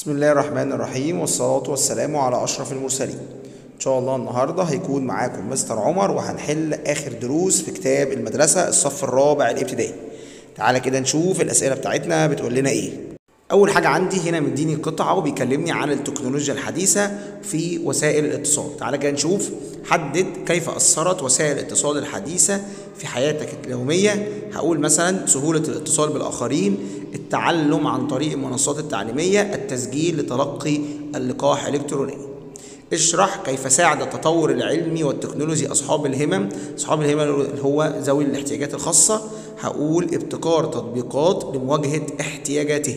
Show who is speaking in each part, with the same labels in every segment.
Speaker 1: بسم الله الرحمن الرحيم والصلاة والسلام على أشرف المرسلين إن شاء الله النهاردة هيكون معاكم مستر عمر وهنحل آخر دروس في كتاب المدرسة الصف الرابع الابتدائي تعالى كده نشوف الأسئلة بتاعتنا بتقول لنا إيه أول حاجة عندي هنا مديني قطعة وبيكلمني عن التكنولوجيا الحديثة في وسائل الاتصال تعالى كده نشوف حدد كيف أثرت وسائل الاتصال الحديثة في حياتك اليومية هقول مثلا سهولة الاتصال بالآخرين التعلم عن طريق المنصات التعليمية التسجيل لتلقي اللقاح الإلكتروني اشرح كيف ساعد التطور العلمي والتكنولوجي أصحاب الهمم أصحاب الهمم اللي هو ذوي الاحتياجات الخاصة هقول ابتكار تطبيقات لمواجهة احتياجاتهم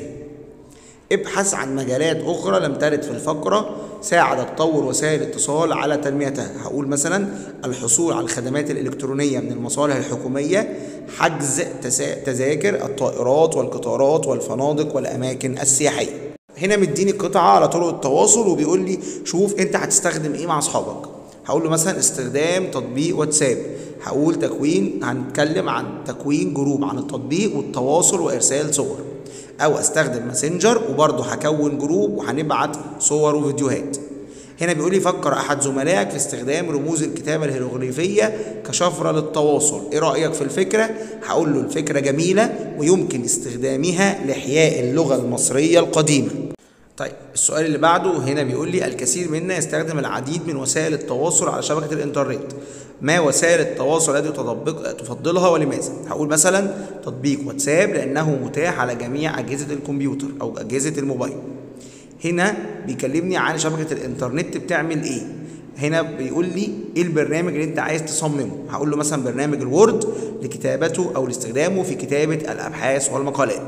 Speaker 1: ابحث عن مجالات أخرى لم ترد في الفقرة ساعد تطور وسائل الاتصال على تنميتها هقول مثلا الحصول على الخدمات الإلكترونية من المصالح الحكومية حجز تسا- تذاكر الطائرات والقطارات والفنادق والأماكن السياحية هنا مديني قطعة على طرق التواصل وبيقول لي شوف انت هتستخدم ايه مع اصحابك هقول له مثلا استخدام تطبيق واتساب هقول تكوين هنتكلم عن تكوين جروب عن التطبيق والتواصل وارسال صور او استخدم ماسنجر وبرضه هكون جروب وهنبعت صور وفيديوهات هنا بيقول لي فكر احد زملائك في استخدام رموز الكتابه الهيروغليفيه كشفره للتواصل ايه رايك في الفكره هقول له الفكره جميله ويمكن استخدامها لاحياء اللغه المصريه القديمه طيب السؤال اللي بعده هنا بيقول لي الكثير منا يستخدم العديد من وسائل التواصل على شبكة الإنترنت ما وسائل التواصل التي تطبق تفضلها ولماذا؟ هقول مثلا تطبيق واتساب لأنه متاح على جميع أجهزة الكمبيوتر أو أجهزة الموبايل هنا بيكلمني عن شبكة الإنترنت بتعمل إيه هنا بيقول لي ايه البرنامج اللي انت عايز تصممه هقول له مثلا برنامج الوورد لكتابته او لاستخدامه في كتابة الابحاث والمقالات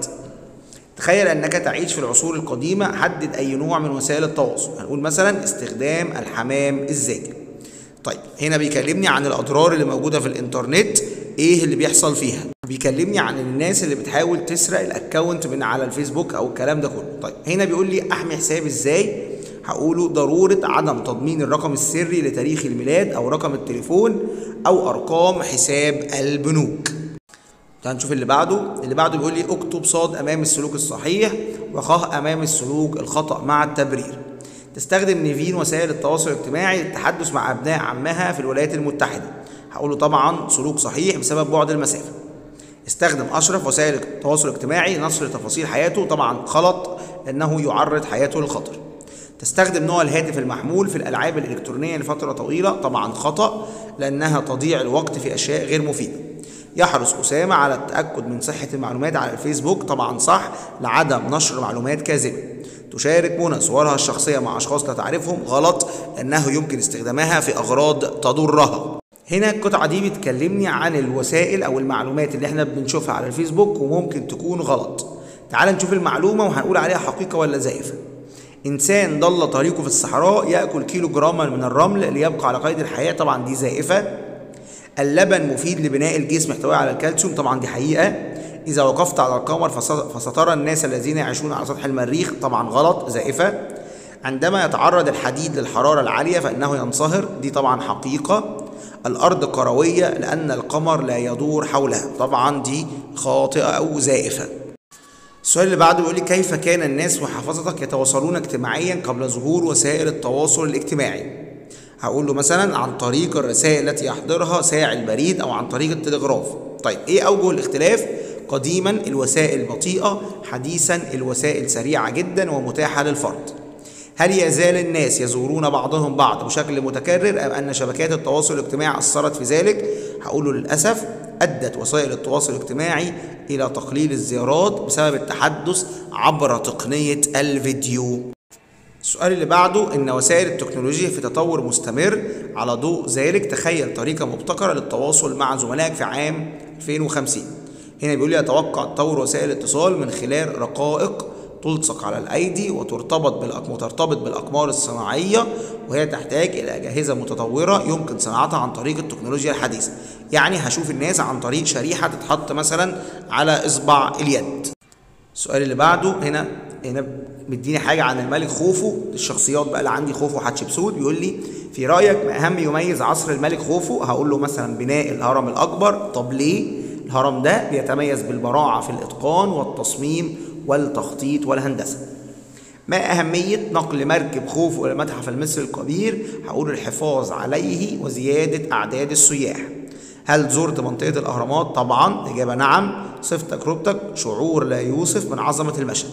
Speaker 1: تخيل انك تعيش في العصور القديمه حدد اي نوع من وسائل التواصل هنقول مثلا استخدام الحمام الزاجل طيب هنا بيكلمني عن الاضرار اللي موجوده في الانترنت ايه اللي بيحصل فيها بيكلمني عن الناس اللي بتحاول تسرق الاكونت من على الفيسبوك او الكلام ده كله طيب هنا بيقول لي احمي حسابي ازاي هقوله ضرورة عدم تضمين الرقم السري لتاريخ الميلاد أو رقم التليفون أو أرقام حساب البنوك تعال نشوف اللي بعده اللي بعده بيقول لي اكتب صاد امام السلوك الصحيح وخاه امام السلوك الخطا مع التبرير تستخدم نيفين وسائل التواصل الاجتماعي للتحدث مع ابناء عمها في الولايات المتحده هقول له طبعا سلوك صحيح بسبب بعد المسافه استخدم اشرف وسائل التواصل الاجتماعي لنشر تفاصيل حياته طبعا غلط لانه يعرض حياته للخطر تستخدم نوع الهاتف المحمول في الالعاب الالكترونيه لفتره طويله طبعا خطا لانها تضيع الوقت في اشياء غير مفيده يحرص أسامة على التأكد من صحة المعلومات على الفيسبوك طبعا صح لعدم نشر معلومات كاذبة تشارك منى صورها الشخصية مع أشخاص لا تعرفهم غلط لأنه يمكن استخدامها في أغراض تضرها هنا القطعة دي بتكلمني عن الوسائل أو المعلومات اللي احنا بنشوفها على الفيسبوك وممكن تكون غلط تعال نشوف المعلومة وهنقول عليها حقيقة ولا زائفة إنسان ضل طريقه في الصحراء يأكل كيلو جراما من الرمل ليبقى على قيد الحياة طبعا دي زائفة اللبن مفيد لبناء الجسم يحتوي على الكالسيوم طبعا دي حقيقة إذا وقفت على القمر فس- فسترى الناس الذين يعيشون على سطح المريخ طبعا غلط زائفة عندما يتعرض الحديد للحرارة العالية فإنه ينصهر دي طبعا حقيقة الأرض كروية لأن القمر لا يدور حولها طبعا دي خاطئة أو زائفة السؤال اللي بعده بيقول لي كيف كان الناس في محافظتك يتواصلون اجتماعيا قبل ظهور وسائل التواصل الاجتماعي هقول له مثلا عن طريق الرسائل التي يحضرها ساعي البريد او عن طريق التلغراف طيب ايه اوجه الاختلاف قديما الوسائل بطيئه حديثا الوسائل سريعه جدا ومتاحه للفرد هل يزال الناس يزورون بعضهم بعض بشكل متكرر ام ان شبكات التواصل الاجتماعي اثرت في ذلك هقول له للاسف ادت وسائل التواصل الاجتماعي الى تقليل الزيارات بسبب التحدث عبر تقنيه الفيديو السؤال اللي بعده ان وسائل التكنولوجيا في تطور مستمر على ضوء ذلك تخيل طريقه مبتكره للتواصل مع زملائك في عام 2050 هنا بيقول لي اتوقع تطور وسائل الاتصال من خلال رقائق تلصق على الايدي وترتبط بالأق... وترتبط بالاقمار الصناعيه وهي تحتاج الى اجهزه متطوره يمكن صناعتها عن طريق التكنولوجيا الحديثه يعني هشوف الناس عن طريق شريحه تتحط مثلا على اصبع اليد السؤال اللي بعده هنا هنا مديني حاجه عن الملك خوفو الشخصيات بقى اللي عندي خوفو حتشبسوت بيقول لي في رايك ما اهم يميز عصر الملك خوفو هقول له مثلا بناء الهرم الاكبر طب ليه الهرم ده بيتميز بالبراعه في الاتقان والتصميم والتخطيط والهندسه ما أهمية نقل مركب خوف إلى متحف المصري الكبير؟ هقول الحفاظ عليه وزيادة أعداد السياح. هل زرت منطقة الأهرامات؟ طبعا إجابة نعم. صف تجربتك شعور لا يوصف من عظمة المشهد.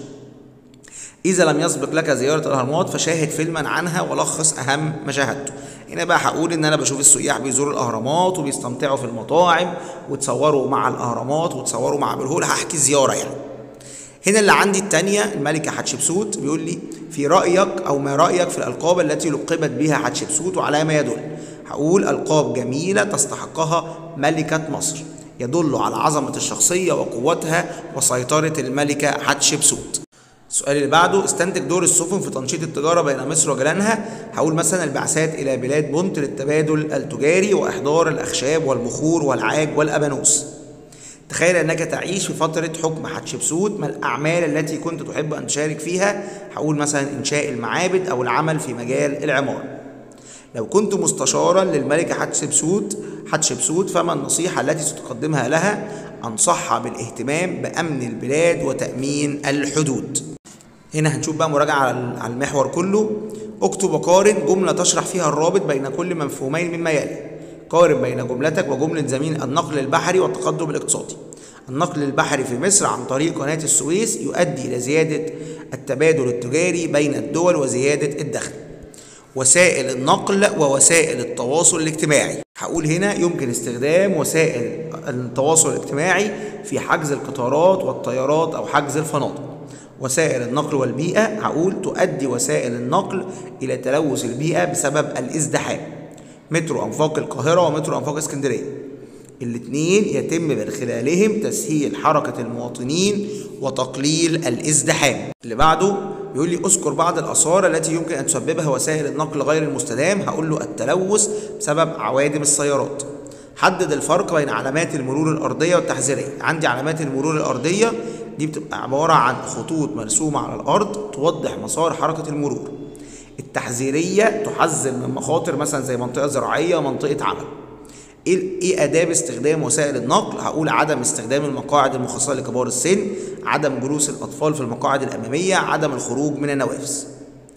Speaker 1: إذا لم يسبق لك زيارة الأهرامات فشاهد فيلما عنها ولخص أهم ما شاهدته. هنا بقى هقول إن أنا بشوف السياح بيزوروا الأهرامات وبيستمتعوا في المطاعم وتصوروا مع الأهرامات وتصوروا مع بالهول هحكي زيارة يعني. هنا اللي عندي التانية الملكة حتشبسوت بيقول لي في رأيك أو ما رأيك في الألقاب التي لقبت بها حتشبسوت وعلى ما يدل هقول ألقاب جميلة تستحقها ملكة مصر يدل على عظمة الشخصية وقوتها وسيطرة الملكة حتشبسوت السؤال اللي بعده استنتج دور السفن في تنشيط التجارة بين مصر وجيرانها هقول مثلا البعثات إلى بلاد بونت للتبادل التجاري وإحضار الأخشاب والبخور والعاج والأبانوس تخيل انك تعيش في فترة حكم حتشبسوت ما الأعمال التي كنت تحب أن تشارك فيها هقول مثلا إنشاء المعابد أو العمل في مجال العمارة لو كنت مستشارا للملكة حتشبسوت حتشبسوت فما النصيحة التي ستقدمها لها أنصحها بالاهتمام بأمن البلاد وتأمين الحدود هنا هنشوف بقى مراجعة على المحور كله اكتب وقارن جملة تشرح فيها الرابط بين كل مفهومين مما يلي قارن بين جملتك وجملة زميل النقل البحري والتقدم الاقتصادي النقل البحري في مصر عن طريق قناة السويس يؤدي إلى زيادة التبادل التجاري بين الدول وزيادة الدخل وسائل النقل ووسائل التواصل الاجتماعي هقول هنا يمكن استخدام وسائل التواصل الاجتماعي في حجز القطارات والطيارات أو حجز الفنادق وسائل النقل والبيئة هقول تؤدي وسائل النقل إلى تلوث البيئة بسبب الازدحام مترو أنفاق القاهرة ومترو أنفاق اسكندرية الاثنين يتم من خلالهم تسهيل حركة المواطنين وتقليل الازدحام اللي بعده بيقول لي اذكر بعض الآثار التي يمكن أن تسببها وسائل النقل غير المستدام هقول له التلوث بسبب عوادم السيارات حدد الفرق بين علامات المرور الأرضية والتحذيرية عندي علامات المرور الأرضية دي بتبقى عبارة عن خطوط مرسومة على الأرض توضح مسار حركة المرور التحذيرية تحذر من مخاطر مثلا زي منطقة زراعية منطقة عمل ايه ايه اداب استخدام وسائل النقل هقول عدم استخدام المقاعد المخصصه لكبار السن عدم جلوس الاطفال في المقاعد الاماميه عدم الخروج من النوافذ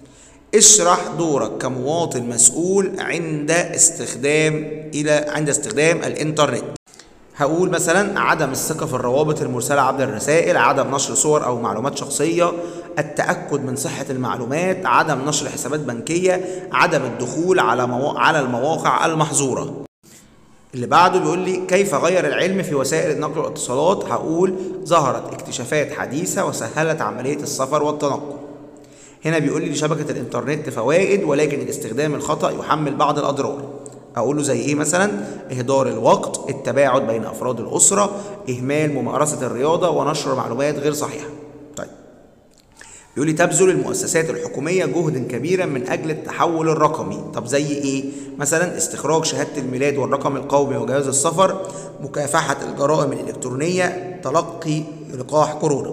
Speaker 1: اشرح دورك كمواطن مسؤول عند استخدام الى عند استخدام الانترنت هقول مثلا عدم الثقة في الروابط المرسلة عبر الرسائل عدم نشر صور أو معلومات شخصية التأكد من صحة المعلومات عدم نشر حسابات بنكية عدم الدخول على مو... على المواقع المحظورة اللي بعده بيقول لي كيف غير العلم في وسائل النقل والاتصالات هقول ظهرت اكتشافات حديثة وسهلت عملية السفر والتنقل هنا بيقول لي لشبكة الإنترنت فوائد ولكن الاستخدام الخطأ يحمل بعض الأضرار أقول له زي إيه مثلا إهدار الوقت التباعد بين أفراد الأسرة إهمال ممارسة الرياضة ونشر معلومات غير صحيحة طيب بيقول لي تبذل المؤسسات الحكومية جهدا كبيرا من أجل التحول الرقمي طب زي إيه مثلا استخراج شهادة الميلاد والرقم القومي وجواز السفر مكافحة الجرائم الإلكترونية تلقي لقاح كورونا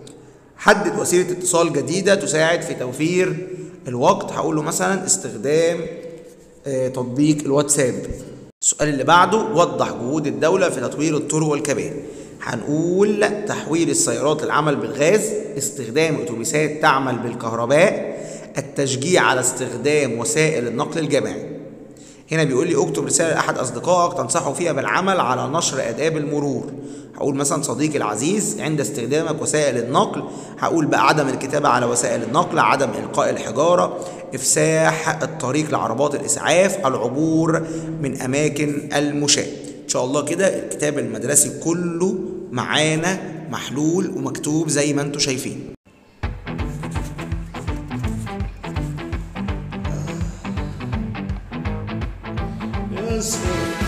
Speaker 1: حدد وسيلة اتصال جديدة تساعد في توفير الوقت هقول له مثلا استخدام آه، تطبيق الواتساب السؤال اللي بعده وضح جهود الدولة في تطوير الطرق والكباري هنقول تحويل السيارات للعمل بالغاز استخدام اتوبيسات تعمل بالكهرباء التشجيع على استخدام وسائل النقل الجماعي هنا بيقول لي اكتب رسالة لأحد أصدقائك تنصحه فيها بالعمل على نشر آداب المرور هقول مثلا صديقي العزيز عند استخدامك وسائل النقل هقول بقى عدم الكتابة على وسائل النقل عدم إلقاء الحجارة إفساح الطريق لعربات الإسعاف العبور من أماكن المشاة إن شاء الله كده الكتاب المدرسي كله معانا محلول ومكتوب زي ما انتم شايفين
Speaker 2: Yes, sir.